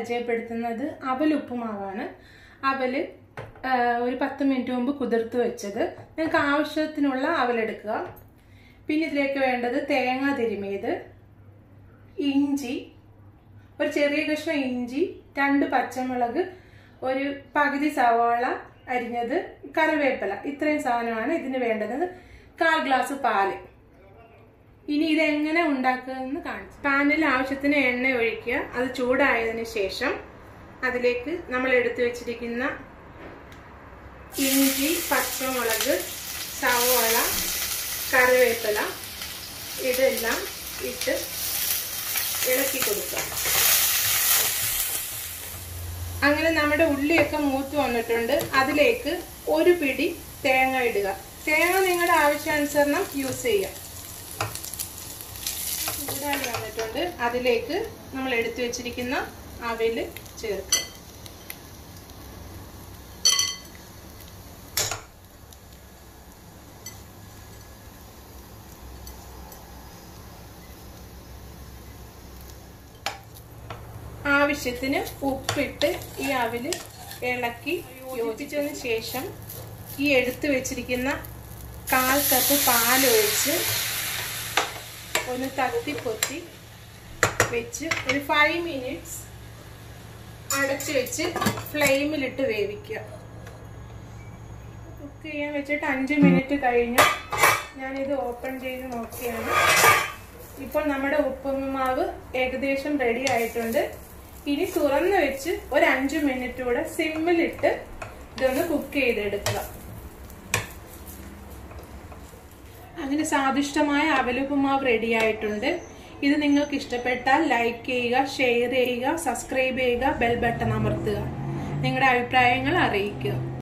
പരിചയപ്പെടുത്തുന്നത് അവൽ ഉപ്പുമാവാണ് അവല് ആ, ഒരു പത്ത് മിനിറ്റ് മുമ്പ് കുതിർത്ത് വെച്ചത് നിങ്ങൾക്ക് ആവശ്യത്തിനുള്ള അവലെടുക്കുക പിന്നെ ഇതിലേക്ക് വേണ്ടത് തേങ്ങ തിരുമിയത് ഇഞ്ചി ഒരു ചെറിയ കഷ്ണം ഇഞ്ചി രണ്ട് പച്ചമുളക് ഒരു പകുതി സവാള അരിഞ്ഞത് കറിവേപ്പില ഇത്രയും സാധനമാണ് ഇതിന് വേണ്ടത് കാൽ ഗ്ലാസ് പാല് ഇനി ഇതെങ്ങനെ ഉണ്ടാക്കുകയെന്ന് കാണിച്ചു പാനിൽ ആവശ്യത്തിന് എണ്ണ ഒഴിക്കുക അത് ചൂടായതിനു ശേഷം അതിലേക്ക് നമ്മൾ എടുത്തു വെച്ചിരിക്കുന്ന ഇഞ്ചി പച്ചമുളക് സവോള കറിവേപ്പില ഇതെല്ലാം ഇട്ട് ഇളക്കി കൊടുക്കുക അങ്ങനെ നമ്മുടെ ഉള്ളിയൊക്കെ മൂത്ത് വന്നിട്ടുണ്ട് അതിലേക്ക് ഒരു പിടി തേങ്ങ ഇടുക തേങ്ങ നിങ്ങളുടെ ആവശ്യാനുസരണം യൂസ് ചെയ്യാം ചൂടായി വന്നിട്ടുണ്ട് അതിലേക്ക് നമ്മൾ എടുത്തു വെച്ചിരിക്കുന്ന അവല് ചേർക്കുക ആവശ്യത്തിന് ഉപ്പിട്ട് ഈ അവില് ഇളക്കി യോജിച്ചതിന് ശേഷം ഈ എടുത്തു വെച്ചിരിക്കുന്ന കാൽ കപ്പ് പാലൊഴിച്ച് ഒന്ന് തട്ടി പൊത്തി വെച്ച് ഒരു ഫൈവ് മിനിറ്റ്സ് അടച്ചു വെച്ച് ഫ്ലെയിമിലിട്ട് വേവിക്കുക കുക്ക് ചെയ്യാൻ വെച്ചിട്ട് അഞ്ച് മിനിറ്റ് കഴിഞ്ഞു ഞാനിത് ഓപ്പൺ ചെയ്ത് നോക്കിയാണ് ഇപ്പോൾ നമ്മുടെ ഉപ്പുമാവ് ഏകദേശം റെഡി ആയിട്ടുണ്ട് ഇനി തുറന്ന് വെച്ച് ഒരു അഞ്ച് മിനിറ്റ് കൂടെ സിമ്മിലിട്ട് ഇതൊന്ന് കുക്ക് ചെയ്തെടുക്കുക അങ്ങനെ സ്വാദിഷ്ടമായ അവലുപ്പുമാവ് റെഡി ആയിട്ടുണ്ട് ഇത് നിങ്ങൾക്ക് ഇഷ്ടപ്പെട്ടാൽ ലൈക്ക് ചെയ്യുക ഷെയർ ചെയ്യുക സബ്സ്ക്രൈബ് ചെയ്യുക ബെൽ ബട്ടൺ അമർത്തുക നിങ്ങളുടെ അഭിപ്രായങ്ങൾ അറിയിക്കുക